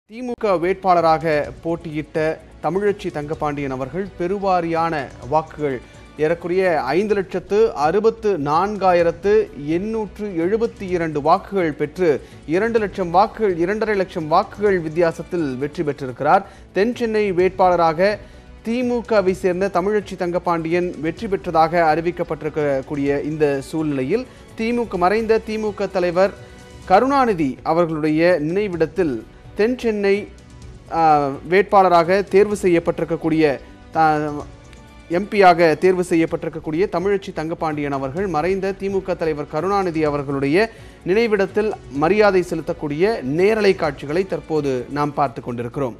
திமுக வேட்பாளராக போட்டியிட்ட தமிழச்சி தங்கபாண்டியன் அவர்கள் பெருவாரியான வாக்குகள் ஏறக்குறைய ஐந்து லட்சத்து அறுபத்து நான்காயிரத்து எண்ணூற்று எழுபத்தி இரண்டு வாக்குகள் பெற்று இரண்டு லட்சம் வாக்குகள் இரண்டரை லட்சம் வாக்குகள் வித்தியாசத்தில் வெற்றி பெற்றிருக்கிறார் தென் சென்னை வேட்பாளராக திமுகவை சேர்ந்த தமிழச்சி தங்கபாண்டியன் வெற்றி பெற்றதாக அறிவிக்கப்பட்டிருக்கக்கூடிய இந்த சூழ்நிலையில் திமுக மறைந்த திமுக தலைவர் கருணாநிதி அவர்களுடைய நினைவிடத்தில் தென் சென்னை ஆ, வேட்பாளராக தேர்வு செய்யப்பட்டிருக்கக்கூடிய த- எம்பியாக தேர்வு செய்யப்பட்டிருக்கக்கூடிய தமிழச்சி தங்கபாண்டியன் அவர்கள் மறைந்த திமுக தலைவர் கருணாநிதி அவர்களுடைய நினைவிடத்தில் மரியாதை செலுத்தக்கூடிய நேரலை காட்சிகளை தற்போது நாம் பார்த்து கொண்டிருக்கிறோம்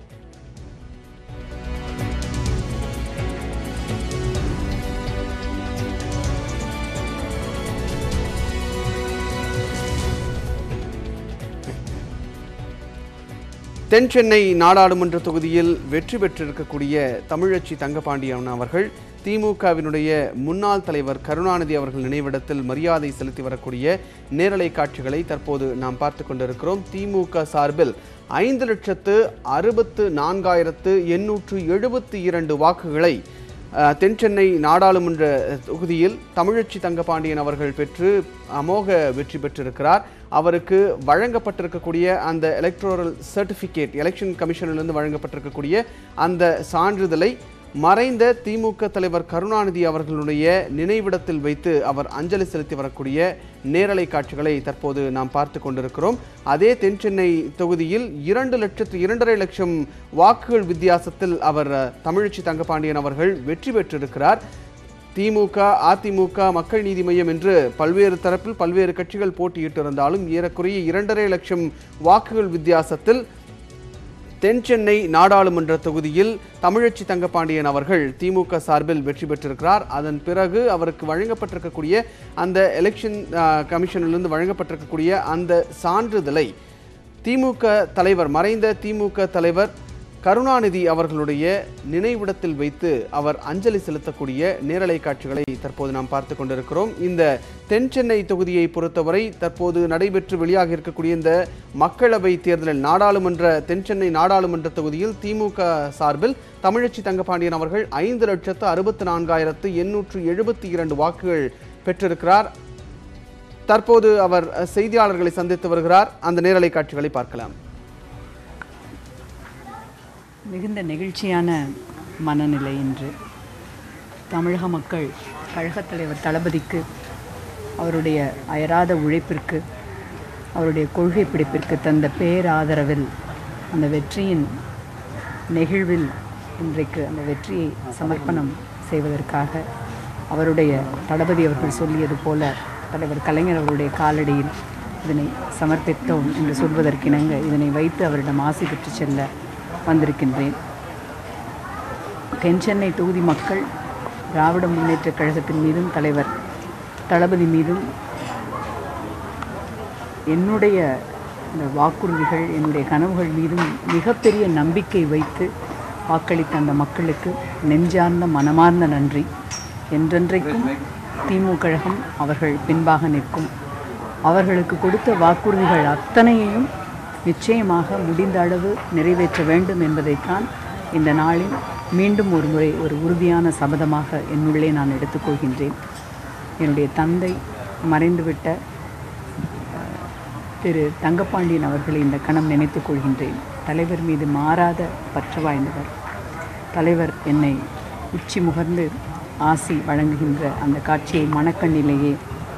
தென் சென்னை நாடாளுமன்ற தொகுதியில் வெற்றி பெற்றிருக்கக்கூடிய தமிழச்சி தங்கபாண்டியன் அவர்கள் திமுகவினுடைய முன்னாள் தலைவர் கருணாநிதி அவர்கள் நினைவிடத்தில் மரியாதை செலுத்தி வரக்கூடிய நேரலை காட்சிகளை தற்போது நாம் பார்த்து கொண்டிருக்கிறோம் திமுக சார்பில் ஐந்து லட்சத்து அறுபத்து நான்காயிரத்து எண்ணூற்று எழுபத்தி இரண்டு வாக்குகளை அஹ், தென் சென்னை நாடாளுமன்ற தொகுதியில் தமிழச்சி தங்கபாண்டியன் அவர்கள் பெற்று அமோக வெற்றி பெற்றிருக்கிறார் அவருக்கு வழங்கப்பட்டிருக்கக்கூடிய அந்த எலக்ட்ரோரல் சர்டிஃபிகேட் எலெக்ஷன் கமிஷனிலிருந்து வழங்கப்பட்டிருக்கக்கூடிய அந்த சான்றிதழை மறைந்த திமுக தலைவர் கருணாநிதி அவர்களுடைய நினைவிடத்தில் வைத்து அவர் அஞ்சலி செலுத்தி வரக்கூடிய நேரலை காட்சிகளை தற்போது நாம் பார்த்து கொண்டிருக்கிறோம் அதே தென் சென்னை தொகுதியில் இரண்டு லட்சத்து இரண்டரை லட்சம் வாக்குகள் வித்தியாசத்தில் அவர் அஹ், தமிழச்சி தங்கபாண்டியன் அவர்கள் வெற்றி பெற்றிருக்கிறார் திமுக அதிமுக மக்கள் நீதி மையம் என்று பல்வேறு தரப்பில் பல்வேறு கட்சிகள் போட்டியிட்டிருந்தாலும் ஏறக்குறைய இரண்டரை லட்சம் வாக்குகள் வித்தியாசத்தில் தென் சென்னை நாடாளுமன்ற தொகுதியில் தமிழச்சி தங்கபாண்டியன் அவர்கள் திமுக சார்பில் வெற்றி பெற்றிருக்கிறார் அதன் பிறகு அவருக்கு வழங்கப்பட்டிருக்கக்கூடிய அந்த எலெக்ஷன் ஆஹ், கமிஷனிலிருந்து வழங்கப்பட்டிருக்கக்கூடிய அந்த சான்றிதழை திமுக தலைவர் மறைந்த திமுக தலைவர் கருணாநிதி அவர்களுடைய நினைவிடத்தில் வைத்து அவர் அஞ்சலி செலுத்தக்கூடிய நேரலை காட்சிகளை தற்போது நாம் பார்த்து கொண்டிருக்கிறோம் இந்த தென் சென்னை தொகுதியை பொறுத்தவரை தற்போது நடைபெற்று வெளியாக இருக்கக்கூடிய இந்த மக்களவை தேர்தலில் நாடாளுமன்ற தென் சென்னை நாடாளுமன்ற தொகுதியில் திமுக சார்பில் தமிழச்சி தங்கபாண்டியன் அவர்கள் ஐந்து லட்சத்து அறுபத்தி நான்காயிரத்து எண்ணூற்று எழுபத்தி இரண்டு வாக்குகள் பெற்றிருக்கிறார் தற்போது அவர் அஹ், செய்தியாளர்களை சந்தித்து வருகிறார் அந்த நேரலை காட்சிகளை பார்க்கலாம் மிகுந்த நெகிழ்ச்சியான மனநிலை இன்று தமிழக மக்கள் கழகத் தலைவர் தளபதிக்கு அவருடைய அயராத உழைப்பிற்கு அவருடைய கொள்கை பிடிப்பிற்கு தந்த பேராதரவில் அந்த வெற்றியின் நெகிழ்வில் இன்றைக்கு அந்த வெற்றியை சமர்ப்பணம் செய்வதற்காக அவருடைய தளபதி அவர்கள் சொல்லியது போல தலைவர் கலைஞர் அவருடைய காலடியில் இதனை சமர்ப்பித்தோம் என்று சொல்வதற்கிணங்க இதனை வைத்து அவரிடம் ஆசை பெற்று செல்ல வந்திருக்கின்றேன் தென் சென்னை தொகுதி மக்கள் திராவிட முன்னேற்றக் கழகத்தின் மீதும் தலைவர் தளபதி மீதும் என்னுடைய இந்த வாக்குறுதிகள் என்னுடைய கனவுகள் மீதும் மிகப்பெரிய நம்பிக்கை வைத்து வாக்களித்த அந்த மக்களுக்கு நெஞ்சார்ந்த மனமார்ந்த நன்றி என்றென்றைக்கும் திமுக கழகம் அவர்கள் பின்பாக நிற்கும் அவர்களுக்கு கொடுத்த வாக்குறுதிகள் அத்தனையையும் நிச்சயமாக முடிந்த அளவு நிறைவேற்ற வேண்டும் என்பதைத்தான் இந்த நாளில் மீண்டும் ஒரு முறை ஒரு உறுதியான சபதமாக என்னுள்ளே நான் எடுத்துக்கொள்கின்றேன் என்னுடைய தந்தை மறைந்துவிட்ட அஹ், திரு தங்கப்பாண்டியன் அவர்களை இந்த கணம் நினைத்துக் கொள்கின்றேன் தலைவர் மீது மாறாத பற்று வாய்ந்தவர் தலைவர் என்னை உச்சி முகர்ந்து ஆசி வழங்குகின்ற அந்த காட்சியை மனக்கண்ணிலேயே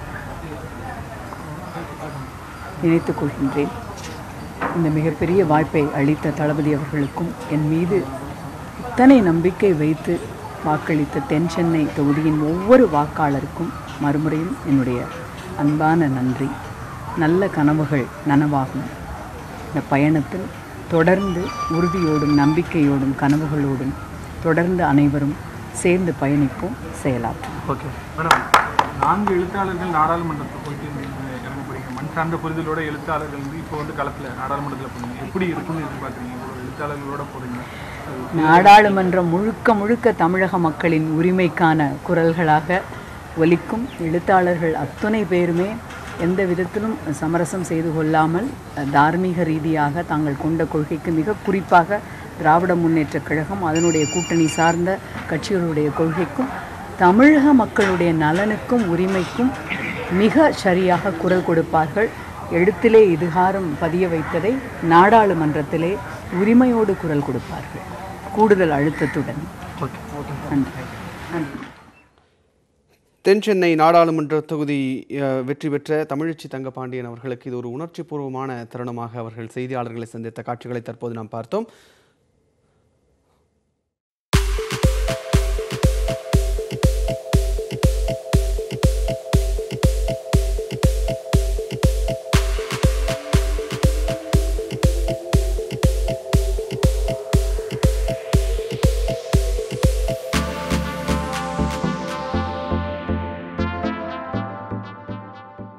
நினைத்துக் கொள்கின்றேன் இந்த மிகப்பெரிய வாய்ப்பை அளித்த தளபதி அவர்களுக்கும் என் மீது இத்தனை நம்பிக்கை வைத்து வாக்களித்த தென் சென்னை தொகுதியின் ஒவ்வொரு வாக்காளருக்கும் மறுமுறையும் என்னுடைய அன்பான நன்றி நல்ல கனவுகள் நனவாகும் இந்த பயணத்தில் தொடர்ந்து உறுதியோடும் நம்பிக்கையோடும் கனவுகளோடும் தொடர்ந்து அனைவரும் சேர்ந்து பயணிப்போம் செயலாற்றும் ஓகே மேடம் நான்கு எழுத்தாளர்கள் நாடாளுமன்றத்தில் போயிட்டு இங்க இறங்க போறீங்க மண் சார்ந்த புரிதலோட எழுத்தாளர்கள் வந்து இப்போ வந்து களத்தில் நாடாளுமன்றத்தில் போறீங்க எப்படி இருக்குன்னு எதிர்பார்க்குறீங்க இவ்வளோ எழுத்தாளர்களோட போறீங்க அது நாடாளுமன்றம் முழுக்க முழுக்க தமிழக மக்களின் உரிமைக்கான குரல்களாக ஒலிக்கும் எழுத்தாளர்கள் அத்தனை பேருமே எந்த விதத்திலும் சமரசம் செய்து கொள்ளாமல் அஹ், தார்மீக ரீதியாக தாங்கள் கொண்ட கொள்கைக்கு மிக குறிப்பாக திராவிட முன்னேற்றக் கழகம் அதனுடைய கூட்டணி சார்ந்த கட்சிகளுடைய கொள்கைக்கும் தமிழக மக்களுடைய நலனுக்கும் உரிமைக்கும் மிக சரியாக குரல் கொடுப்பார்கள் எழுத்திலே இதுகாரம் பதிய வைத்ததை நாடாளுமன்றத்திலே உரிமையோடு குரல் கொடுப்பார்கள் கூடுதல் அழுத்தத்துடன் நன்றி நன்றி தென் சென்னை நாடாளுமன்ற தொகுதி அஹ், வெற்றி பெற்ற தமிழச்சி தங்கபாண்டியன் அவர்களுக்கு இது ஒரு உணர்ச்சிபூர்வமான தருணமாக அவர்கள் செய்தியாளர்களை சந்தித்த காட்சிகளை தற்போது நாம் பார்த்தோம்